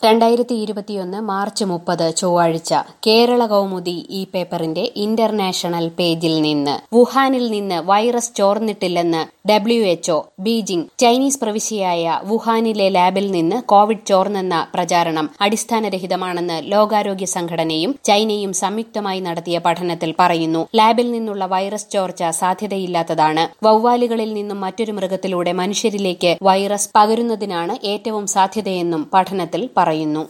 രണ്ടായിരത്തി ഇരുപത്തിയൊന്ന് മാർച്ച് മുപ്പത് ചൊവ്വാഴ്ച കേരള കൗമുദി ഈ പേപ്പറിന്റെ ഇന്റർനാഷണൽ പേജിൽ നിന്ന് വുഹാനിൽ നിന്ന് വൈറസ് ചോർന്നിട്ടില്ലെന്ന് ഡബ്ല്യു എച്ച്ഒ ബീജിംഗ് ചൈനീസ് പ്രവിശ്യയായ വുഹാനിലെ ലാബിൽ നിന്ന് കോവിഡ് ചോർന്നെന്ന പ്രചാരണം അടിസ്ഥാനരഹിതമാണെന്ന് ലോകാരോഗ്യ സംഘടനയും ചൈനയും സംയുക്തമായി നടത്തിയ പഠനത്തിൽ പറയുന്നു ലാബിൽ നിന്നുള്ള വൈറസ് ചോർച്ച സാധ്യതയില്ലാത്തതാണ് വവ്വാലുകളിൽ നിന്നും മറ്റൊരു മൃഗത്തിലൂടെ മനുഷ്യരിലേക്ക് വൈറസ് പകരുന്നതിനാണ് ഏറ്റവും സാധ്യതയെന്നും പഠനത്തിൽ പറയുന്നു